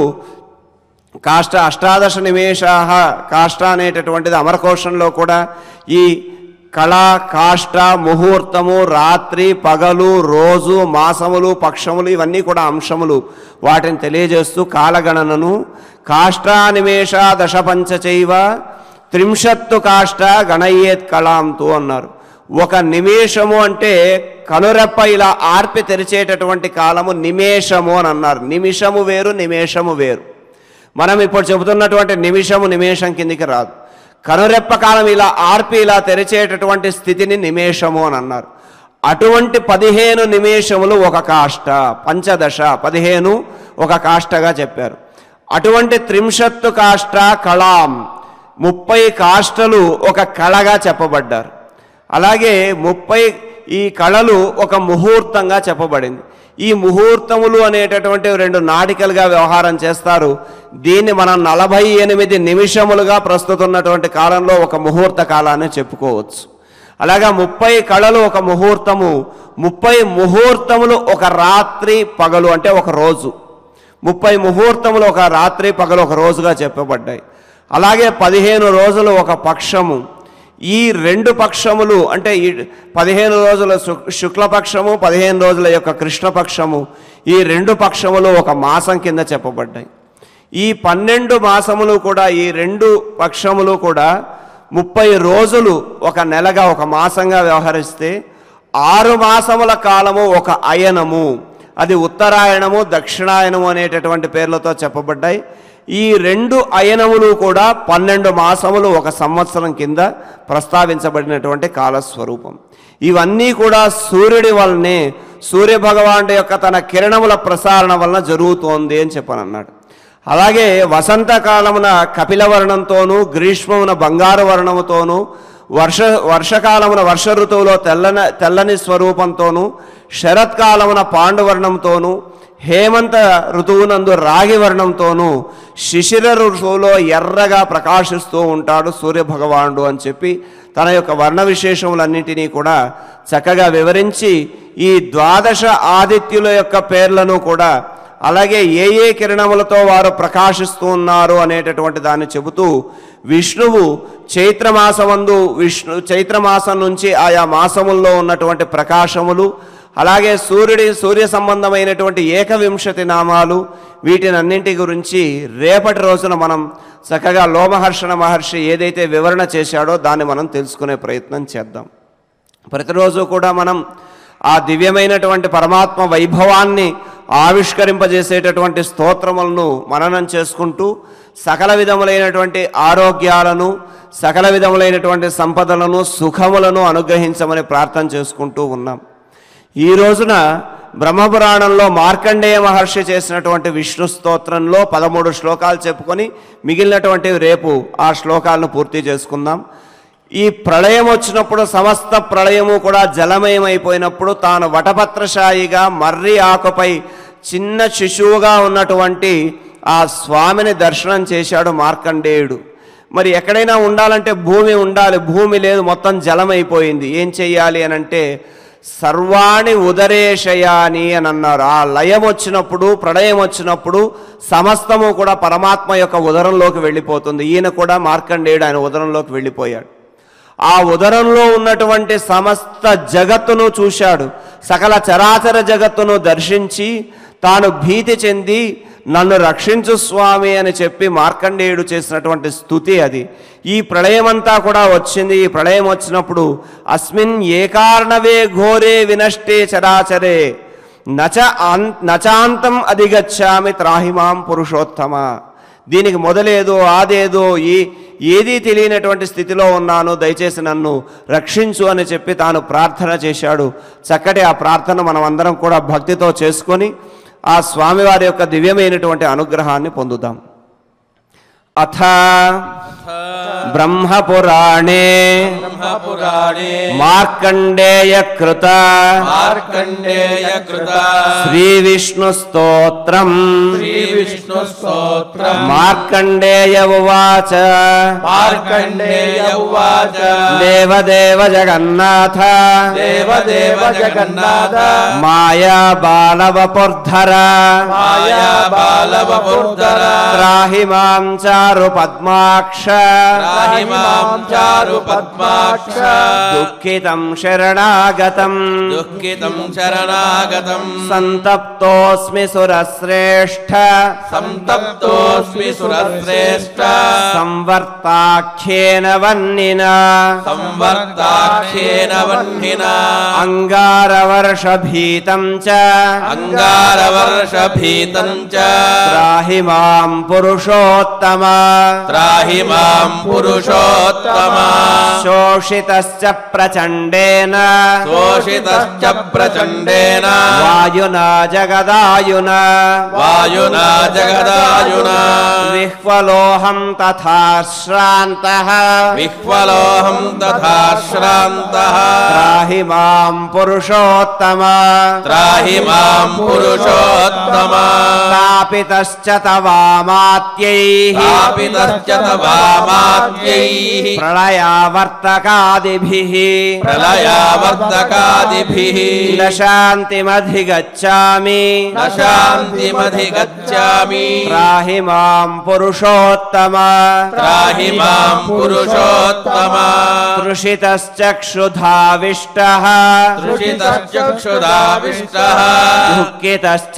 కాష్ట అష్టాదశ నిమేషా కాష్ట అనేటటువంటిది అమరకోశంలో కూడా ఈ కళ కాష్ట ముహూర్తము రాత్రి పగలు రోజు మాసములు పక్షములు ఇవన్నీ కూడా అంశములు వాటిని తెలియజేస్తూ కాలగణనను కాష్టానిమేష దశపంచ చైవ త్రింశత్తు కాష్ట గణయ్యేత్ కళాంతు అన్నారు ఒక నిమేషము అంటే కనురెప్ప ఇలా ఆర్పి తెరిచేటటువంటి కాలము నిమేషము అని అన్నారు నిమిషము వేరు నిమేషము వేరు మనం ఇప్పుడు చెబుతున్నటువంటి నిమిషము నిమేషం కిందికి రాదు కనురెప్ప కాలం ఇలా ఆర్పి ఇలా తెరిచేటటువంటి స్థితిని నిమేషము అని అన్నారు అటువంటి పదిహేను నిమేషములు ఒక కాష్ట పంచదశ పదిహేను ఒక కాష్టగా చెప్పారు అటువంటి త్రింశత్తు కాష్ట కళాం ముప్పై కాష్టలు ఒక కళగా చెప్పబడ్డారు అలాగే ముప్పై ఈ కళలు ఒక ముహూర్తంగా చెప్పబడింది ఈ ముహూర్తములు అనేటటువంటి రెండు నాటికలుగా వ్యవహారం చేస్తారు దీన్ని మనం నలభై ఎనిమిది నిమిషములుగా ప్రస్తుతం ఉన్నటువంటి కాలంలో ఒక ముహూర్త కాలాన్ని చెప్పుకోవచ్చు అలాగా ముప్పై కళలు ఒక ముహూర్తము ముప్పై ముహూర్తములు ఒక రాత్రి పగలు అంటే ఒక రోజు ముప్పై ముహూర్తములు ఒక రాత్రి పగలు ఒక రోజుగా చెప్పబడ్డాయి అలాగే పదిహేను రోజులు ఒక పక్షము ఈ రెండు పక్షములు అంటే ఈ పదిహేను రోజుల శు- శుక్లపక్షము పదిహేను రోజుల యొక్క కృష్ణపక్షము ఈ రెండు పక్షములు ఒక మాసం కింద చెప్పబడ్డాయి ఈ పన్నెండు మాసములు కూడా ఈ రెండు పక్షములు కూడా ముప్పై రోజులు ఒక నెలగా ఒక మాసంగా వ్యవహరిస్తే ఆరు మాసముల కాలము ఒక అయనము అది ఉత్తరాయణము దక్షిణాయనము అనేటటువంటి పేర్లతో చెప్పబడ్డాయి ఈ రెండు అయనములు కూడా పన్నెండు మాసములు ఒక సంవత్సరం కింద ప్రస్తావించబడినటువంటి కాలస్వరూపం ఇవన్నీ కూడా సూర్యుడి వల్లనే సూర్య భగవానుడి యొక్క తన కిరణముల ప్రసారణ వలన జరుగుతోంది అని చెప్పనన్నాడు అలాగే వసంతకాలమున కపిల వర్ణంతోనూ గ్రీష్మమున బంగారు వర్ణముతోనూ వర్ష వర్షకాలమున వర్ష ఋతువులో తెల్లన తెల్లని స్వరూపంతోనూ శరత్కాలమున పాండువర్ణంతోనూ హేమంత ఋతువునందు రాగి వర్ణంతోనూ శిశిర ఋతువులో ఎర్రగా ప్రకాశిస్తూ ఉంటాడు సూర్య భగవానుడు అని చెప్పి తన యొక్క వర్ణ విశేషములన్నింటినీ కూడా చక్కగా వివరించి ఈ ద్వాదశ ఆదిత్యుల యొక్క పేర్లను కూడా అలాగే ఏ ఏ కిరణములతో వారు ప్రకాశిస్తూ ఉన్నారు అనేటటువంటి దాన్ని చెబుతూ విష్ణువు చైత్రమాసమందు విష్ణు చైత్రమాసం నుంచి ఆయా మాసముల్లో ఉన్నటువంటి ప్రకాశములు అలాగే సూర్యుడి సూర్య సంబంధమైనటువంటి ఏకవింశతి నామాలు వీటినన్నింటి గురించి రేపటి రోజున మనం చక్కగా లోమహర్షణ మహర్షి ఏదైతే వివరణ చేశాడో దాన్ని మనం తెలుసుకునే ప్రయత్నం చేద్దాం ప్రతిరోజు కూడా మనం ఆ దివ్యమైనటువంటి పరమాత్మ వైభవాన్ని ఆవిష్కరింపజేసేటటువంటి స్తోత్రములను మననం చేసుకుంటూ సకల విధములైనటువంటి ఆరోగ్యాలను సకల విధములైనటువంటి సంపదలను సుఖములను అనుగ్రహించమని ప్రార్థన చేసుకుంటూ ఉన్నాం ఈ రోజున బ్రహ్మపురాణంలో మార్కండేయ మహర్షి చేసినటువంటి విష్ణు స్తోత్రంలో పదమూడు శ్లోకాలు చెప్పుకొని మిగిలినటువంటి రేపు ఆ శ్లోకాలను పూర్తి చేసుకుందాం ఈ ప్రళయం వచ్చినప్పుడు సమస్త ప్రళయము కూడా జలమయమైపోయినప్పుడు తాను వటపత్రశాయిగా మర్రి ఆకుపై చిన్న శిశువుగా ఉన్నటువంటి ఆ స్వామిని దర్శనం చేశాడు మార్కండేయుడు మరి ఎక్కడైనా ఉండాలంటే భూమి ఉండాలి భూమి లేదు మొత్తం జలమైపోయింది ఏం చెయ్యాలి అని అంటే సర్వాణి ఉదరేశయాని అని అన్నారు ఆ లయం వచ్చినప్పుడు ప్రళయం వచ్చినప్పుడు సమస్తము కూడా పరమాత్మ యొక్క ఉదరంలోకి వెళ్ళిపోతుంది ఈయన కూడా మార్కండేయుడు ఆయన ఉదరంలోకి వెళ్ళిపోయాడు ఆ ఉదరంలో ఉన్నటువంటి సమస్త జగత్తును చూశాడు సకల చరాచర జగత్తును దర్శించి తాను భీతి చెంది నన్ను రక్షించు స్వామి అని చెప్పి మార్కండేయుడు చేసినటువంటి స్థుతి అది ఈ ప్రళయమంతా కూడా వచ్చింది ఈ ప్రళయం వచ్చినప్పుడు అస్మిన్ ఏ కారణవే ఘోరే వినష్టే చరాచరే నచ ఆన్ నచాంతం అధిగచ్చామి త్రాహిమాం పురుషోత్తమ దీనికి మొదలేదో ఆదేదో ఈ ఏదీ తెలియనటువంటి స్థితిలో ఉన్నాను దయచేసి నన్ను రక్షించు అని చెప్పి తాను ప్రార్థన చేశాడు చక్కటి ఆ ప్రార్థన మనం అందరం కూడా భక్తితో చేసుకొని ఆ స్వామివారి యొక్క దివ్యమైనటువంటి అనుగ్రహాన్ని పొందుదాం అథ బ్రహ్మపురాణే బ్రహ్మపురాణే మార్కండేయ కృత మార్కండేయ కృత శ్రీ విష్ణు స్తోత్రం శ్రీ విష్ణు స్తోత్రం మార్కండేయ ఉవాచ మార్కండేయ ఉవాచ దేవదేవ జగన్నాథ దేవదేవ జగన్నాథ మాయా బాలవపుర్ధర మాయా బాలవపుర్ధర త్రాహి మాం చారు పద్మాక్ష రాహి మాం చారు పద్మాక్ష దుఃఖితం శరణాగతం దుఃఖితం శరణాగతం సంతప్తోస్మి సురశ్రేష్ఠ సంతప్తోస్మి సురశ్రేష్ఠ సంవర్తాఖ్యేన వన్నిన సంవర్తాఖ్యేన వహ్నిన అంగారవర్షభీతం చ అంగారవర్షభీతం చ త్రాహి మాం పురుషోత్తమ త్రాహి మాం పురుషోత్తమ శోషితశ్చ ప్రచండేన శోషితశ్చ ప్రచండేన వాయునా జగదాయున వాయునా జగదాయునా విహ్వలోహం తథా శ్రాంతః విహ్వలోహం తథా శ్రాంతః త్రాహి మాం పురుషోత్తమ త్రాహి మాం పురుషోత్తమ స్థాపితశ్చ తవామాత్యైః స్థాపితశ్చ తవామాత్యైః ప్రళయావర్తకాదిభిः ప్రళయావర్తకాదిభిः న శాంతిమధిగచ్చామి న శాంతిమధిగచ్చామి త్రాహి మాం పురుషోత్తమ త్రాహి మాం పురుషోత్తమ తృషితశ్చక్షుధావిష్టः తృషితశ్చక్షురావిష్టः దుఃఖితశ్చ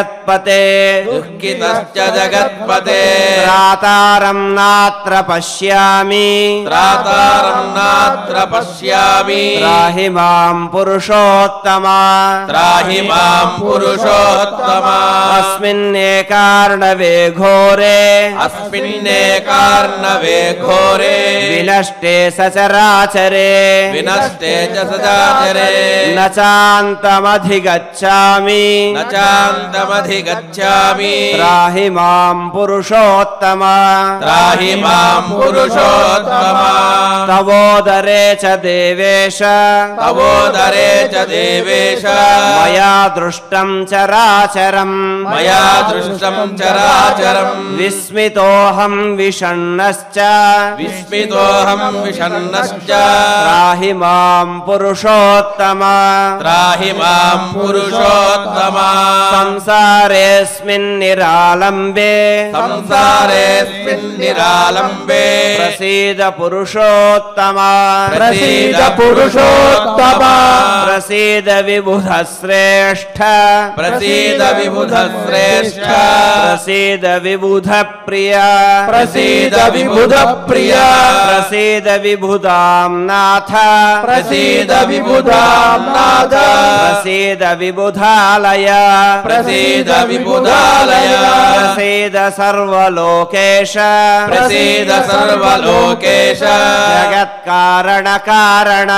జగత్పతే దుఃఖితశ్చ జగత్పతే త్రాతారం నాత్ర పశ్య పశ్యామి త్రాతారం నాత్ర పశ్యామి త్రాహి మాం పురుషోత్తమ త్రాహి మాం పురుషోత్తమ అస్మిన్నేకార్ణవే ఘోరే అస్మిన్నే కార్ణవే ఘోరే వినష్టే సచరాచరే వినష్టే చ సదాచరే న చాంతమధిగచ్చామి న చాంతమధిగచ్చామి త్రాహి మాం పురుషోత్తమ త్రాహి మాం పురుషోత్తమ తవోదరే చ దేవేశ తవోదరే చ దేవేశ మయా దృష్టం చరాచరం మయా దృష్టం చరాచరం విస్మితోహం విషణ్ణశ్చ విస్మితోహం విషన్నశ్చ త్రాహి మాం పురుషోత్తమ త్రాహి మాం పురుషోత్తమ సంసారేస్మిన్ నిరాలంబే సంసారేస్మిన్ నిరాలంబే ప్రసీద పురుషోత్తమ ప్రసీద పురుషోత్తమ ప్రసీద విబుధ శ్రేష్ఠ ప్రసీద విబుధ శ్రేష్ఠ ప్రసీద విబుధ ప్రియ ప్రసీద విబుధ ప్రియ ప్రసీద విబుధాం నాథ ప్రసీద విబుధాం నాథ ప్రసీద విబుధాలయ ప్రసీద విబుధాలయ ప్రసీద సర్వలోకేశ ప్రసీద సర్వలోకేశ జగత్కారణ కారణ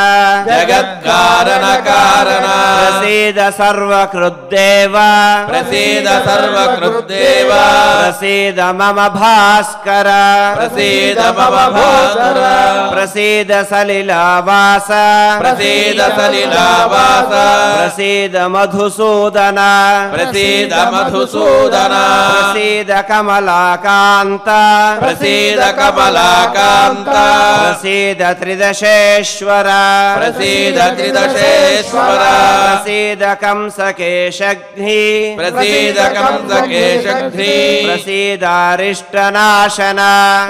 జగత్కారణ కారణ ప్రసీద సర్వకృద్దేవ ప్రసీద సర్వకృద్దేవ ప్రసీద మమ భాస్కర ప్రసీద మమ భాస్కర ప్రసీద సలిలావాస ప్రసీద సలిలావాస ప్రసీద మధుసూదన ప్రసీద మధుసూదన ప్రసీద కమలాకాంత ప్రసీద కమలాకాంత ప్రసీద త్రిదశేశ్వర ప్రసీద త్రిదశేశ్వర ప్రసీద కంసకేశఘ్ని ప్రసీద కంసకేశఘ్ని ప్రసీదారిష్టనాశన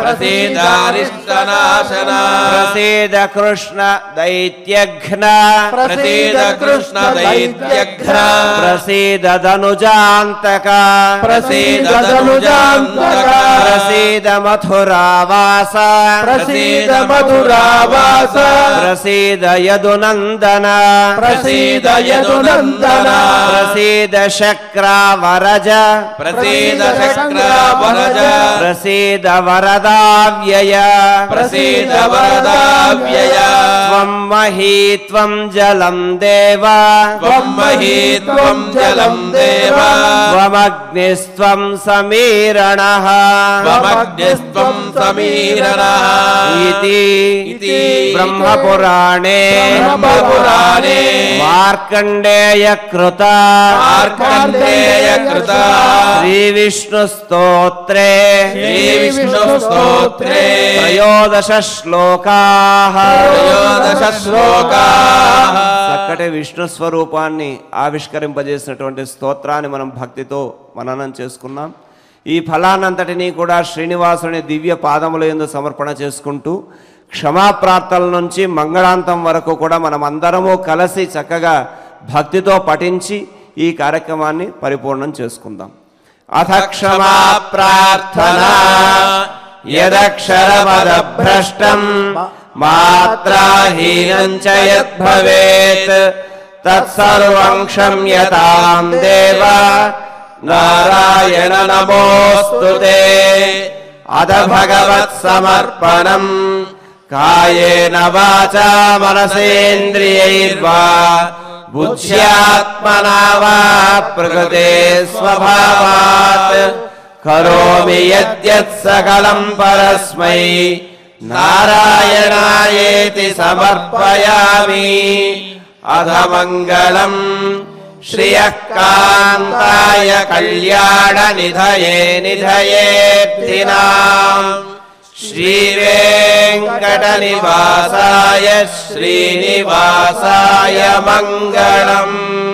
ప్రసీదారిష్టనాశన ప్రసీద కృష్ణ దైత్యఘ్న ప్రసీద కృష్ణ దైత్యఘ్న ప్రసీద ధనుజాంతక ప్రసీద ధనుజాంతక ప్రసీద మథురావాస ప్రసీద మధురావాస ప్రసీద యదునందన ప్రసీద యదునందన ప్రసీద శక్రావరజ ప్రసీద శక్రావరజ ప్రసీద వరదావ్యయ ప్రసీద వరదావ్యయ త్వం మహీ త్వం జలం దేవ త్వం మహీ త్వం జలం దేవ త్వమగ్నిస్త్వం సమీరణ త్వమగ్నిస్త్వం సమీరణ ఇతి ఇతి బ్రహ్మపురాణే బ్రహ్మపురాణే మార్కండేయ కృత మార్కండేయ కృత శ్రీవిష్ణు స్తోత్రే శ్రీవిష్ణుస్తోత్రే త్రయోదశ శ్లోకా త్రయోదశ శ్లోకాః చక్కటి విష్ణు స్వరూపాన్ని ఆవిష్కరింపజేసినటువంటి స్తోత్రాన్ని మనం భక్తితో మననం చేసుకున్నాం ఈ ఫలానంతటినీ కూడా శ్రీనివాసుని దివ్య పాదముల యందు సమర్పణ చేసుకుంటూ క్షమాప్రార్థనల నుంచి మంగళాంతం వరకు కూడా మనం అందరము కలిసి చక్కగా భక్తితో పఠించి ఈ కార్యక్రమాన్ని పరిపూర్ణం చేసుకుందాం అథ క్షమా ప్రార్థనా యదక్షరమదభ్రష్టం మాత్రాహీనం చ యద్భవేత్ తత్సర్వం క్షమ్యతాం దేవ నారాయణ నమోऽस्तु తే అద భగవత్ సమర్పణం కాయేన వాచా మనసేంద్రియైర్వా బుద్ధ్యాత్మనా వా ప్రకృతే స్వభావాత్ కరోమి యద్యత్ సకలం పరస్మై నారాయణాయేతి సమర్పయామి అధమంగళం శ్రియః కాంతాయ కళ్యాణ నిధయే నిధయేత్తినాం శ్రీవేంకటనివాసాయ శ్రీనివాసాయ మంగళం